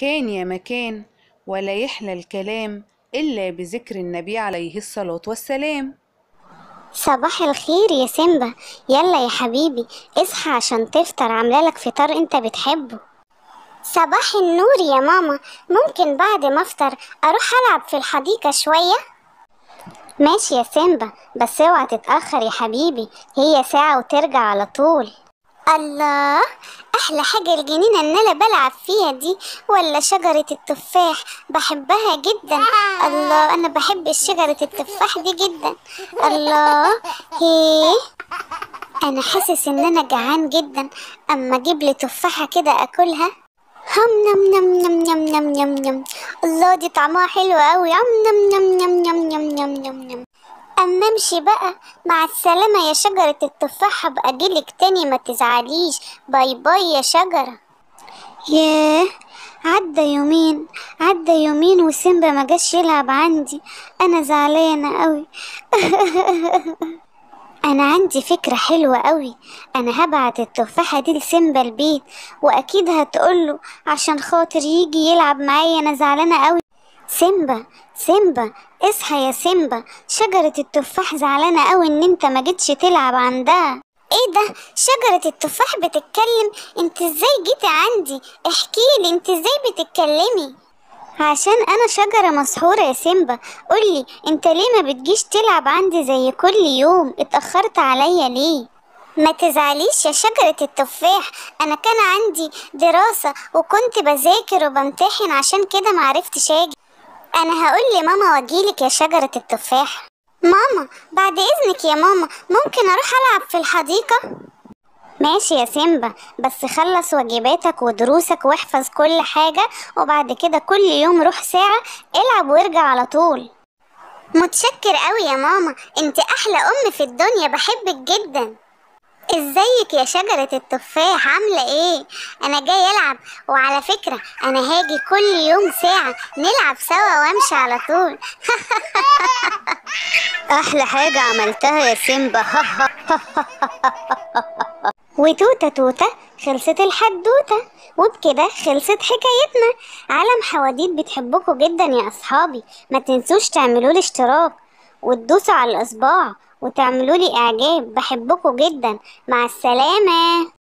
مكان يا مكان ولا يحلى الكلام إلا بذكر النبي عليه الصلاة والسلام صباح الخير يا سيمبا يلا يا حبيبي اصحى عشان تفطر عامله لك فطار انت بتحبه صباح النور يا ماما ممكن بعد ما افطر اروح العب في الحديقه شويه ماشي يا سيمبا بس اوعى تتاخر يا حبيبي هي ساعه وترجع على طول الله احلى حاجه الجنينه اللي انا بلعب فيها دي ولا شجره التفاح بحبها جدا الله انا بحب شجره التفاح دي جدا الله هي انا حاسس ان انا جعان جدا اما اجيب لي تفاحه كده اكلها هم نم نم نم نم نم نم نم الله دي طعمها حلو قوي عم نم نم نم نم نم نم نم نم اما امشي بقى مع السلامة يا شجرة التفاح هبقى اجيلك تاني ما تزعليش باي باي يا شجرة ياه عدى يومين عدى يومين وسيمبا ما جاش يلعب عندي انا زعلانة قوي انا عندي فكرة حلوة قوي انا هبعت التفاحة دي لسيمبا البيت واكيد هتقوله عشان خاطر يجي يلعب معايا انا زعلانة قوي سيمبا سيمبا اصحى يا سيمبا شجرة التفاح زعلانة قوي ان انت ما جيتش تلعب عندها ايه ده شجرة التفاح بتتكلم انت ازاي جيتي عندي احكيلي انت ازاي بتتكلمي عشان انا شجرة مسحورة يا سيمبا قولي انت ليه ما بتجيش تلعب عندي زي كل يوم اتأخرت عليا ليه ما تزعليش يا شجرة التفاح أنا كان عندي دراسة وكنت بذاكر وبمتحن عشان كده معرفتش أجي أنا هقول لماما واجيلك يا شجرة التفاح ماما بعد إذنك يا ماما ممكن أروح ألعب في الحديقة؟ ماشي يا سيمبا بس خلص واجباتك ودروسك واحفظ كل حاجة وبعد كده كل يوم روح ساعة العب وارجع على طول متشكر قوي يا ماما انت احلى ام في الدنيا بحبك جدا ازيك يا شجرة التفاح عاملة ايه؟ انا جاي العب وعلى فكرة انا هاجي كل يوم ساعة نلعب سوا وامشي على طول احلى حاجة عملتها يا سيمبا وتوتة توتة خلصت الحدوتة وبكده خلصت حكايتنا عالم حواديت بتحبكم جدا يا اصحابي ما تنسوش تعملوا لي اشتراك وتدوسوا على الاصبع وتعملوا لي اعجاب بحبكم جدا مع السلامة